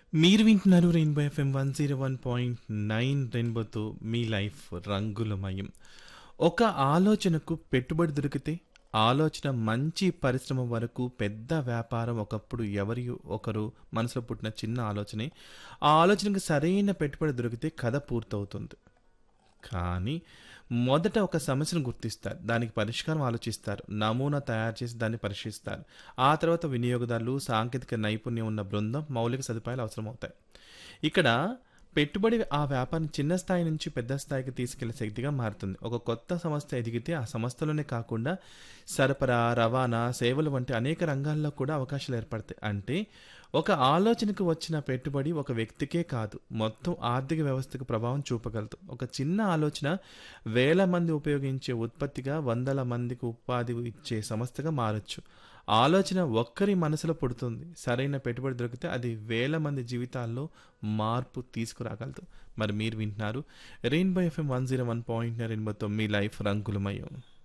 మీరు వింటున్నారు rainbow FM one zero one point nine రెయిన్బోతో మీ లైఫ్ రంగులమయం ఒక ఆలోచనకు పెట్టుబడి దొరికితే ఆలోచన మంచి పరిశ్రమ వరకు పెద్ద వ్యాపారం ఒకప్పుడు ఎవరి ఒకరు మనసులో పుట్టిన చిన్న ఆలోచనే ఆ ఆలోచనకు సరైన పెట్టుబడి దొరికితే కథ పూర్తవుతుంది కానీ మొదట ఒక సమస్యను గుర్తిస్తారు దానికి పరిష్కారం ఆలోచిస్తారు నమూనా తయారు చేసి దాన్ని పరీక్షిస్తారు ఆ తర్వాత వినియోగదారులు సాంకేతిక నైపుణ్యం ఉన్న బృందం మౌలిక సదుపాయాలు అవసరమవుతాయి ఇక్కడ పెట్టుబడి ఆ వ్యాపారం చిన్న స్థాయి నుంచి పెద్ద స్థాయికి తీసుకెళ్లే శక్తిగా మారుతుంది ఒక కొత్త సంస్థ ఎదిగితే ఆ సంస్థలోనే కాకుండా సరఫరా రవాణా సేవలు వంటి అనేక రంగాల్లో కూడా అవకాశాలు ఏర్పడతాయి అంటే ఒక ఆలోచనకు వచ్చిన పెట్టుబడి ఒక వ్యక్తికే కాదు మొత్తం ఆర్థిక వ్యవస్థకు ప్రభావం చూపగలదు ఒక చిన్న ఆలోచన వేల మంది ఉపయోగించే ఉత్పత్తిగా వందల మందికి ఉపాధి ఇచ్చే సంస్థగా మారచ్చు ఆలోచన ఒక్కరి మనసులో పుడుతుంది సరైన పెట్టుబడి దొరికితే అది వేల మంది జీవితాల్లో మార్పు తీసుకురాగలదు మరి మీరు వింటున్నారు rainbow FM one zero one point రెయిన్బోతో మీ లైఫ్ రంగులమయం